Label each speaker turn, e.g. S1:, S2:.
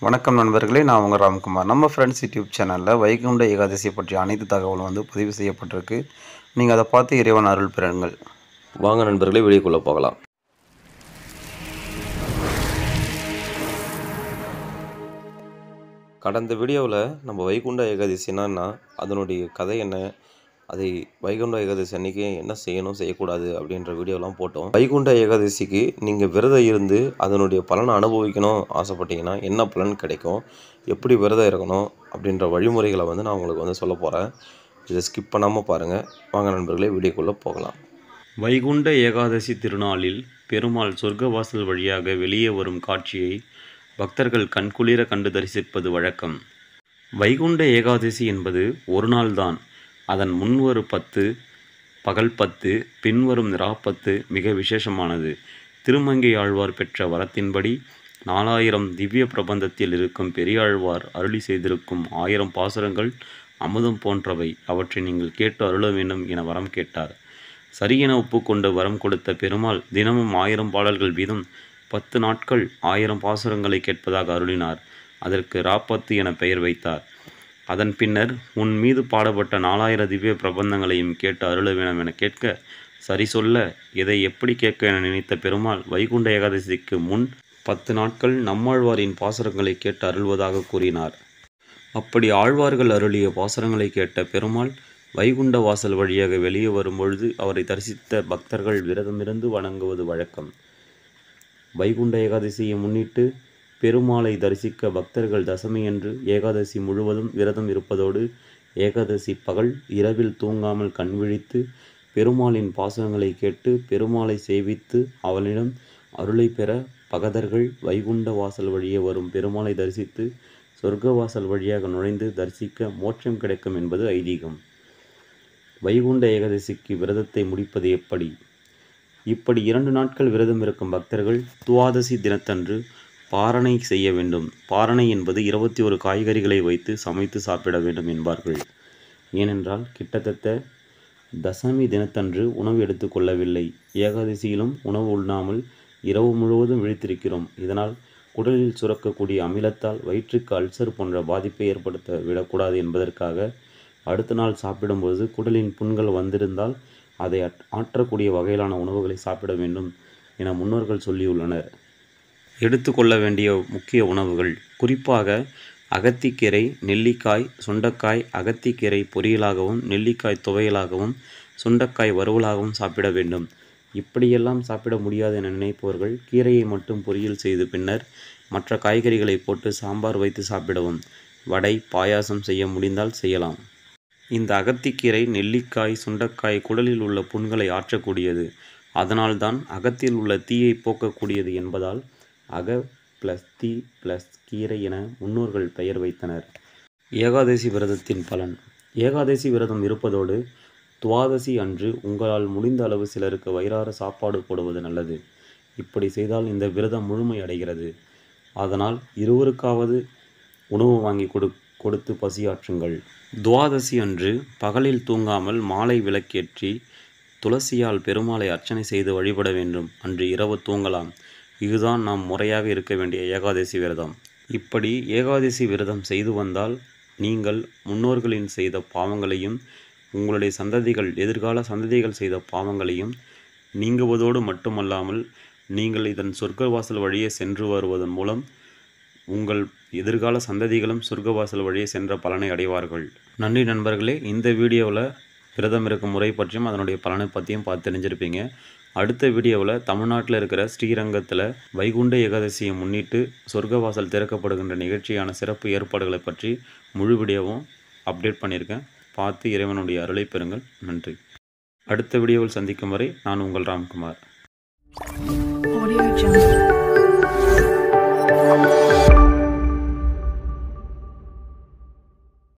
S1: வணக்கம் நண்பர்களே நான் உங்கள் ராம்குமார் நம்ம ஃப்ரெண்ட்ஸ் யூடியூப் சேனலில் வைகுண்ட ஏகாதசி பற்றிய அனைத்து தகவலும் வந்து பதிவு செய்யப்பட்டிருக்கு நீங்கள் அதை பார்த்து இறைவன் அருள் பெறுங்கள்
S2: வாங்க நண்பர்களே வீடியோக்குள்ளே போகலாம் கடந்த வீடியோவில் நம்ம வைகுண்ட ஏகாதசி என்னன்னா அதனுடைய கதை என்ன அதை வைகுண்ட ஏகாதசி அன்னைக்கு என்ன செய்யணும் செய்யக்கூடாது அப்படின்ற வீடியோலாம் போட்டோம் வைகுண்ட ஏகாதசிக்கு நீங்கள் விரதம் இருந்து அதனுடைய பலனை அனுபவிக்கணும் ஆசைப்பட்டீங்கன்னா என்ன பலன் கிடைக்கும் எப்படி விரதம் இருக்கணும் அப்படின்ற வழிமுறைகளை வந்து நான் உங்களுக்கு வந்து சொல்ல போகிறேன் இதை ஸ்கிப் பண்ணாமல் பாருங்கள் வாங்க நண்பர்களே வீடியோக்குள்ளே போகலாம்
S3: வைகுண்ட ஏகாதசி திருநாளில் பெருமாள் சொர்க்கவாசல் வழியாக வெளியே வரும் காட்சியை பக்தர்கள் கண்குளிர கண்டு தரிசிப்பது வழக்கம் வைகுண்ட ஏகாதசி என்பது ஒரு நாள்தான் அதன் முன்வரு பத்து பகல் பத்து பின்வரும் ராப்பத்து மிக விசேஷமானது திருமங்கை ஆழ்வார் பெற்ற வரத்தின்படி நாலாயிரம் திவ்ய பிரபந்தத்தில் இருக்கும் பெரியாழ்வார் அருளி செய்திருக்கும் ஆயிரம் பாசுரங்கள் அமுதம் போன்றவை அவற்றை நீங்கள் கேட்டு அருள வேண்டும் என வரம் கேட்டார் சரியென ஒப்புக்கொண்டு வரம் கொடுத்த பெருமாள் தினமும் ஆயிரம் பாடல்கள் வீதம் பத்து நாட்கள் ஆயிரம் பாசுரங்களை கேட்பதாக அருளினார் அதற்கு ராப்பத்து என பெயர் வைத்தார் அதன் பின்னர் உன் மீது பாடப்பட்ட நாலாயிர திவ்ய பிரபந்தங்களையும் கேட்டு அருள வேணும் என கேட்க சரி சொல்ல இதை எப்படி கேட்க என நினைத்த பெருமாள் வைகுண்ட ஏகாதசிக்கு முன் பத்து நாட்கள் நம்மாழ்வாரின் பாசுரங்களை கேட்டு அருள்வதாக கூறினார் அப்படி ஆழ்வார்கள் அருளிய பாசுரங்களை கேட்ட பெருமாள் வைகுண்ட வாசல் வழியாக வெளியே வரும்பொழுது அவரை தரிசித்த பக்தர்கள் விரதமிருந்து வணங்குவது வழக்கம் வைகுண்ட ஏகாதசியை முன்னிட்டு பெருமாளை தரிசிக்க பக்தர்கள் தசமியன்று ஏகாதசி முழுவதும் விரதம் இருப்பதோடு ஏகாதசி பகல் இரவில் தூங்காமல் கண் விழித்து பெருமாளின் பாசனங்களை கேட்டு பெருமாளை சேவித்து அவனிடம் அருளை பெற பகதர்கள் வைகுண்ட வாசல் வழியே வரும் பெருமாளை தரிசித்து சொர்க்க வாசல் வழியாக நுழைந்து தரிசிக்க மோட்சம் கிடைக்கும் என்பது ஐதீகம் வைகுண்ட ஏகாதசிக்கு விரதத்தை முடிப்பது எப்படி இப்படி இரண்டு நாட்கள் விரதம் இருக்கும் பக்தர்கள் துவாதசி தினத்தன்று பாரணை செய்ய வேண்டும் பாரணை என்பது இருபத்தி ஒரு காய்கறிகளை வைத்து சமைத்து சாப்பிட வேண்டும் என்பார்கள் ஏனென்றால் கிட்டத்தட்ட தசமி தினத்தன்று உணவு எடுத்துக்கொள்ளவில்லை ஏகாதசியிலும் உணவு உண்ணாமல் இரவு முழுவதும் விழித்திருக்கிறோம் இதனால் குடலில் சுரக்கக்கூடிய அமிலத்தால் வயிற்றுக்கு அல்சர் போன்ற பாதிப்பை ஏற்படுத்த விடக்கூடாது என்பதற்காக அடுத்த நாள் சாப்பிடும்போது குடலின் புண்கள் வந்திருந்தால் அதை அட்- ஆற்றக்கூடிய வகையிலான உணவுகளை சாப்பிட வேண்டும் என முன்னோர்கள் சொல்லியுள்ளனர் எடுத்துக்கொள்ள வேண்டிய முக்கிய உணவுகள் குறிப்பாக அகத்திக்கீரை நெல்லிக்காய் சுண்டைக்காய் அகத்திக்கீரை பொரியலாகவும் நெல்லிக்காய் துவையலாகவும் சுண்டைக்காய் வறுவலாகவும் சாப்பிட வேண்டும் இப்படியெல்லாம் சாப்பிட முடியாது என நினைப்பவர்கள் கீரையை மட்டும் பொரியல் செய்து பின்னர் மற்ற காய்கறிகளை போட்டு சாம்பார் வைத்து சாப்பிடவும் வடை பாயாசம் செய்ய முடிந்தால் செய்யலாம் இந்த அகத்திக்கீரை நெல்லிக்காய் சுண்டைக்காய் குடலில் உள்ள புண்களை ஆற்றக்கூடியது அதனால்தான் அகத்தில் உள்ள தீயை போக்கக்கூடியது என்பதால் அக ப்ளஸ் தீ ப்ளஸ் கீரை என முன்னோர்கள் பெயர் வைத்தனர் ஏகாதசி விரதத்தின் பலன் ஏகாதசி விரதம் இருப்பதோடு துவாதசி அன்று உங்களால் முடிந்த அளவு சிலருக்கு வயிறார சாப்பாடு போடுவது நல்லது இப்படி செய்தால் இந்த விரதம் முழுமை அடைகிறது அதனால் இருவருக்காவது உணவு வாங்கி கொடு கொடுத்து பசியாற்றுங்கள் துவாதசி அன்று பகலில் தூங்காமல் மாலை விளக்கேற்றி துளசியால் பெருமாளை அர்ச்சனை செய்து வழிபட வேண்டும் அன்று இரவு தூங்கலாம் இதுதான் நாம் முறையாக இருக்க வேண்டிய ஏகாதசி விரதம் இப்படி ஏகாதசி விரதம் செய்து வந்தால் நீங்கள் முன்னோர்களின் செய்த பாவங்களையும் உங்களுடைய சந்ததிகள் எதிர்கால சந்ததிகள் செய்த பாவங்களையும் நீங்குவதோடு மட்டுமல்லாமல் நீங்கள் இதன் சொர்க்கவாசல் வழியே சென்று வருவதன் மூலம் உங்கள் எதிர்கால சந்ததிகளும் சொர்க்கவாசல் வழியே சென்ற பலனை அடைவார்கள் நன்றி நண்பர்களே இந்த வீடியோவில் விரதம் இருக்கும் முறை பற்றியும் அதனுடைய பலனை பற்றியும் பார்த்து தெரிஞ்சிருப்பீங்க அடுத்த வீடியோவில் தமிழ்நாட்டில் இருக்கிற ஸ்ரீரங்கத்தில் வைகுண்ட ஏகாதசியை முன்னிட்டு சொர்க்கவாசல் திறக்கப்படுகின்ற நிகழ்ச்சியான சிறப்பு ஏற்பாடுகளை பற்றி முழு வீடியோவும் அப்டேட் பண்ணியிருக்கேன் பார்த்து இறைவனுடைய அருளை பெறுங்கள் நன்றி அடுத்த வீடியோவில் சந்திக்கும் வரை நான் உங்கள் ராம்குமார்
S4: Audio Jungle.